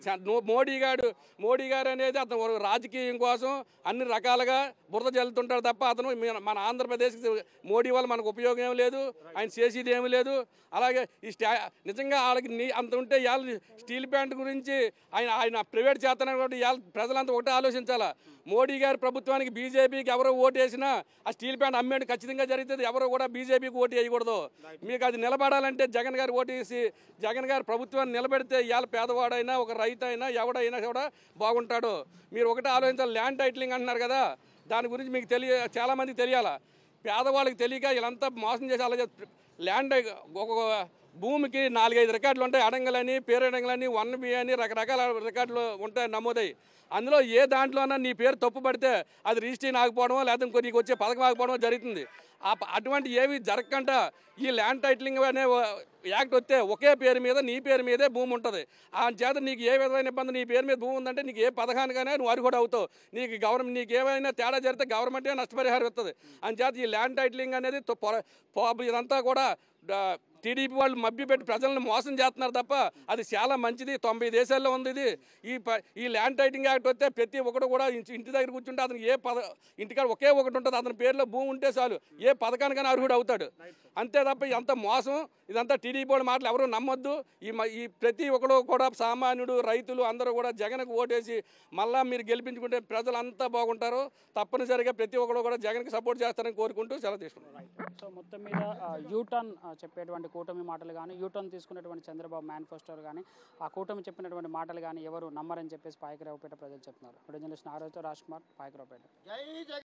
చ- నో- మోడీ గారు మోడీ గారు అనేది అతను ఒక రాజకీయం కోసం అన్ని రకాలుగా బురద జల్లుతుంటాడు తప్ప అతను మన- మన ఆంధ్రప్రదేశ్కి మోడీ వల్ల మనకు ఉపయోగం ఏం లేదు ఆయన చేసేది ఏమీ లేదు అలాగే ఈ స్టా నిజంగా వాళ్ళకి నీ అంత ఉంటే ఇవాళ స్టీల్ ప్లాంట్ గురించి ఆయన ఆయన ప్రైవేట్ చేస్తున్నారు కాబట్టి ఇవాళ ప్రజలంతా ఒకటే ఆలోచించాలా మోడీ గారి ప్రభుత్వానికి బీజేపీకి ఎవరో ఓటు వేసినా ఆ స్టీల్ ప్లాంట్ అమ్మేది ఖచ్చితంగా జరుగుతుంది ఎవరో కూడా బీజేపీకి ఓటు వేయకూడదు మీకు అది నిలబడాలంటే జగన్ గారు ఓటు వేసి జగన్ గారి ప్రభుత్వాన్ని నిలబెడితే ఇవాళ పేదవాడైనా ఒక రైతు అయినా ఎవడైనా కూడా బాగుంటాడు మీరు ఒకటే ఆలోచించాలి ల్యాండ్ టైటిలింగ్ అంటున్నారు కదా దాని గురించి మీకు తెలియ చాలామందికి తెలియాలా పేదవాళ్ళకి తెలియక వీళ్ళంతా మోసం చేసి అలా చేస్తారు. ల్యాండ్ ఒక భూమికి నాలుగైదు రికార్డులు ఉంటాయి అడంగలని పేరడంగలని వన్ బి అని రకరకాల రికార్డులు ఉంటాయి నమోదయ్యి అందులో ఏ దాంట్లోనన్నా నీ పేరు తప్పు పడితే అది రిజిస్ట్రీ ఆగిపోవడమో లేదా ఇంకో నీకు వచ్చే పథకం ఆగిపోవడమో జరుగుతుంది ఆ ప- అటువంటి ఏవి జరగకుండా ఈ ల్యాండ్ టైటిలింగ్ అనే ఓ యాక్ట్ వస్తే ఒకే పేరు మీద నీ పేరు మీదే భూమి ఉంటుంది ఆ చేత నీకు ఏ విధమైన ఇబ్బంది నీ పేరు మీద భూమి ఉందంటే నీకు ఏ పథకానికైనా నువ్వు అర్హుడు అవుతావు నీకు గవర్నమెంట్ నీకు ఏమైనా తేడా జరిగితే గవర్నమెంటే నష్టపరిహారం ఇస్తుంది అని చేత ఈ ల్యాండ్ టైటిలింగ్ అనేది తొ- పొర- పో- ఇదంతా కూడా డా- టీడీపీ వాళ్ళు మభ్యపెట్టి ప్రజలను మోసం చేస్తున్నారు తప్ప అది చాలా మంచిది తొంభై దేశాల్లో ఉంది ఇది ఈ ప- ఈ ల్యాండ్ టైటింగ్ యాక్ట్ వస్తే ప్రతి ఒక్కడు కూడా ఇంటి ఇంటి దగ్గర కూర్చుంటే అతనికి ఏ పద ఇంటికాడ ఒకే ఒకటి ఉంటుంది అతని పేరులో భూమి ఉంటే చాలు ఏ పథకానికైనా అర్హుడు అవుతాడు అంతే తప్ప ఇదంతా మోసం ఇదంతా టీడీపీ వాళ్ళ మాటలు ఎవరు నమ్మొద్దు ఈ మ- ఈ ప్రతి ఒక్కడు కూడా సామాన్యుడు రైతులు అందరూ కూడా జగన్కు ఓటేసి మళ్ళా మీరు గెలిపించుకుంటే ప్రజలంతా బాగుంటారు తప్పనిసరిగా ప్రతి ఒక్కడు కూడా జగన్కి సపోర్ట్ చేస్తారని కోరుకుంటూ సెలవు తీసుకుంటున్నాను సో మొత్తం మీద ఆ, యూటర్న్ ఆ, చెప్పేటువంటి కూటమి మాటలు కానీ యూటర్న్ తీసుకునేటువంటి చంద్రబాబు మేనిఫెస్టోలు కానీ ఆ కూటమి చెప్పినటువంటి మాటలు కానీ ఎవరు నమ్మరని చెప్పేసి పాయకరావుపేట ప్రజలు చెప్తున్నారు ఇప్పుడు జర్నలిస్ట్ నారాయణతో రాజ్ కుమార్ పాయకరావుపేట